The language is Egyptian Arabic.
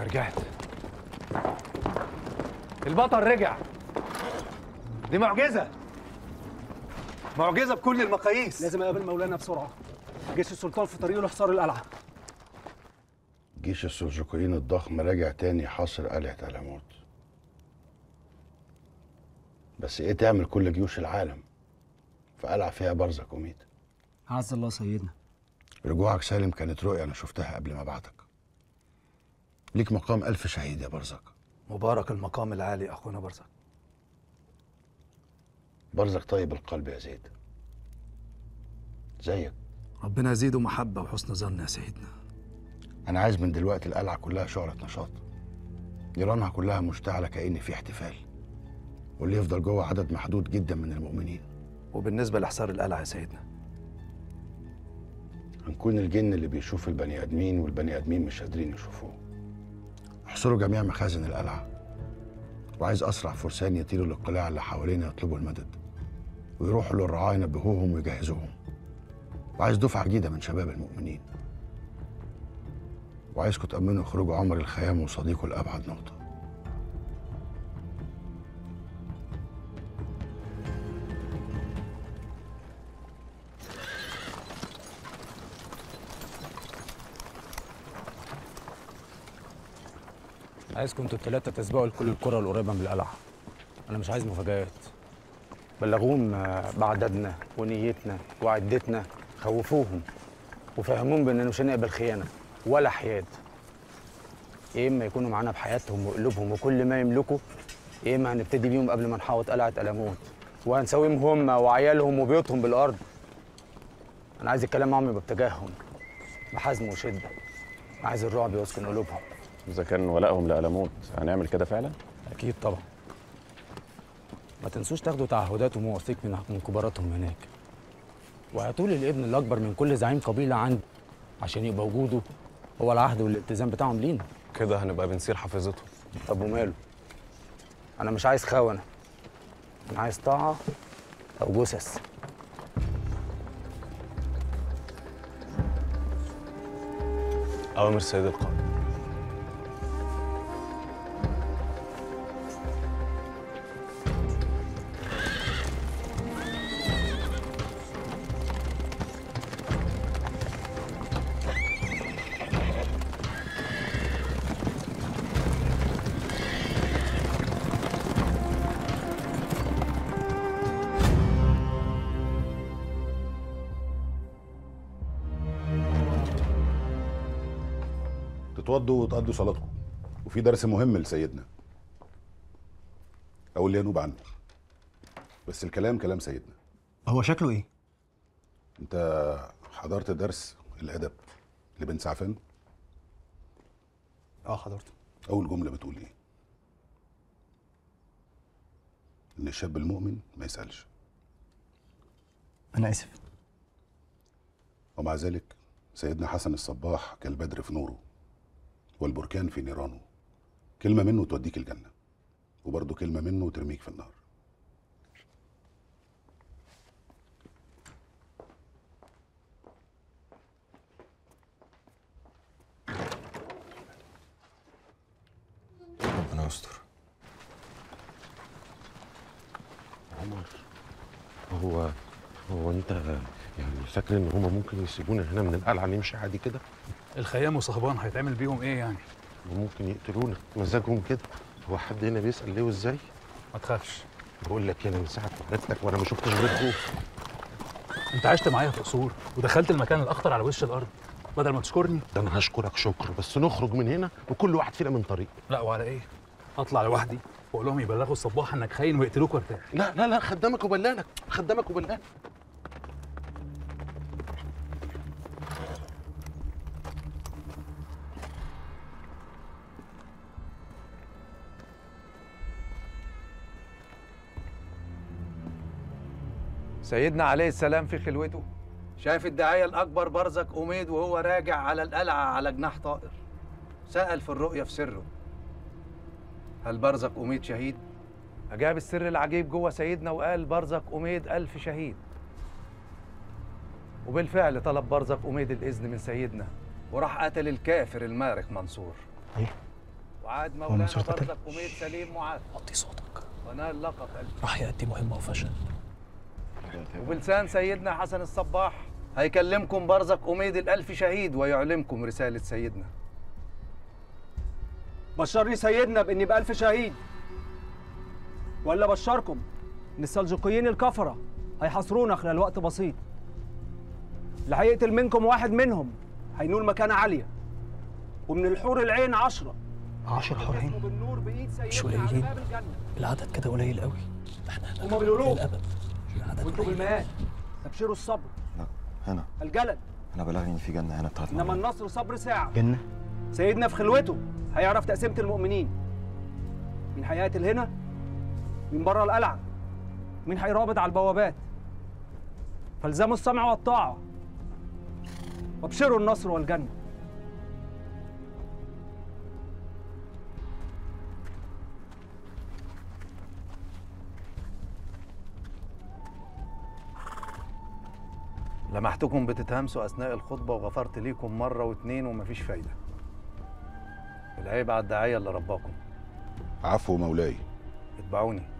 رجعت البطل رجع دي معجزة معجزة بكل المقاييس لازم اقابل مولانا بسرعه جيش السلطان في طريقه لحصار القلعه جيش السلجوقيين الضخم راجع تاني حاصر قلعة ألموت بس ايه تعمل كل جيوش العالم في قلعة فيها برزك وميت عز الله سيدنا رجوعك سالم كانت رؤية أنا شفتها قبل ما بعتك ليك مقام ألف شهيد يا برزك مبارك المقام العالي أخونا برزق برزك طيب القلب يا زيد زيك ربنا يزيده محبة وحسن ظن يا سيدنا أنا عايز من دلوقتي القلعة كلها شعلة نشاط نيرانها كلها مشتعلة كأن في احتفال واللي يفضل جوه عدد محدود جدا من المؤمنين وبالنسبة لحصار القلعة يا سيدنا هنكون الجن اللي بيشوف البني آدمين والبني آدمين مش قادرين يشوفوه احصروا جميع مخازن القلعة وعايز أسرع فرسان يطيروا للقلاع اللي حوالينا يطلبوا المدد ويروحوا للرعاة ينبهوهم ويجهزوهم وعايز دفعة جديدة من شباب المؤمنين وعايزكم تأمنوا خروج عمر الخيام وصديقه لأبعد نقطة عايزكم انتوا التلاتة تسبقوا لكل القرى القريبة من القلعة أنا مش عايز مفاجآت بلغوهم آه، بعددنا ونيتنا وعدتنا خوفوهم وفهموهم بأننا مش هنقبل خيانة ولا حياد يا إما يكونوا معانا بحياتهم وقلوبهم وكل ما يملكوا يا إما هنبتدي بيهم قبل ما نحاوط قلعة ألموت وهنساويهم هم وعيالهم وبيوتهم بالأرض أنا عايز الكلام معاهم يبقى بتجاههم بحزم وشدة عايز الرعب يسكن قلوبهم إذا كان ولائهم لألموت هنعمل كده فعلا؟ أكيد طبعا ما تنسوش تاخدوا تعهدات ومواثيق من من كباراتهم هناك وهاتوا لي الابن الأكبر من كل زعيم قبيلة عندي عشان يبقى وجوده هو العهد والالتزام بتاعهم لينا كده هنبقى بنسير حافظتهم طب وماله أنا مش عايز خونة أنا عايز طاعة أو جثث أوامر سيد القائد تتوضوا وتقضوا صلاتكم وفي درس مهم لسيدنا او اللي ينوب عنه بس الكلام كلام سيدنا هو شكله ايه انت حضرت درس الادب لبن سعفان اه حضرته اول جمله بتقول ايه ان الشاب المؤمن ما يسالش انا اسف ومع ذلك سيدنا حسن الصباح كالبدر في نوره والبركان في نيرانه كلمة منه توديك الجنة وبرضه كلمة منه ترميك في النار ربنا يستر عمر هو هو انت يعني فاكر ان هما ممكن يسيبونا هنا من القلعه نمشي عادي كده الخيام وصهبان هيتعمل بيهم ايه يعني وممكن يقتلونا مزاجهم كده هو حد هنا بيسال ليه وازاي ما تخافش بقول لك انا من ساعه ما ولدتك وانا ما شفتش غير خوف انت عشت معايا في قصور ودخلت المكان الاخطر على وش الارض بدل ما تشكرني ده انا هشكرك شكر بس نخرج من هنا وكل واحد فينا من طريق لا وعلى ايه اطلع لوحدي واقول لهم يبلغوا الصباح انك خاين ويقتلوك وارتاح لا لا لا خدامك وبلانك خدامك وبلانك سيدنا عليه السلام في خلوته شاف الداعية الأكبر برزق أميد وهو راجع على القلعة على جناح طائر سأل في الرؤية في سره هل برزق أميد شهيد؟ أجاب السر العجيب جوه سيدنا وقال برزق أميد ألف شهيد وبالفعل طلب برزق أميد الإذن من سيدنا وراح قتل الكافر المارق منصور ايه وعاد من مولانا سلطة برزق أميد سليم معاذ وطي صوتك ونال لقب ألف راح يأدي مهمة وفشل وبلسان سيدنا حسن الصباح هيكلمكم برزق أميد الألف شهيد ويعلمكم رسالة سيدنا بشرني سيدنا باني بألف شهيد ولا بشركم ان السلجوقيين الكفره هيحاصرونا خلال وقت بسيط اللي هيقتل منكم واحد منهم هينول مكانه عاليه ومن الحور العين عشرة عشر حورين بالنور بإيد سيدنا مش على قليلين. باب الجنة العدد كده قليل قوي احنا هنبقى هما بيقولوا للأبد العدد وانتوا قليل بالمئات تبشروا الصبر لا هنا الجلد انا بلغني ان في جنه هنا بتاعت انما مولانا. النصر صبر ساعه جنة سيدنا في خلوته هيعرف تقسيمة المؤمنين مين هيقاتل هنا مين بره القلعة مين هيرابط على البوابات فالزموا السمع والطاعة وابشروا النصر والجنة لمحتكم بتتهمسوا أثناء الخطبة وغفرت ليكم مرة واتنين ومفيش فايدة العيب على الداعية اللي رباكم عفو مولاي اتبعوني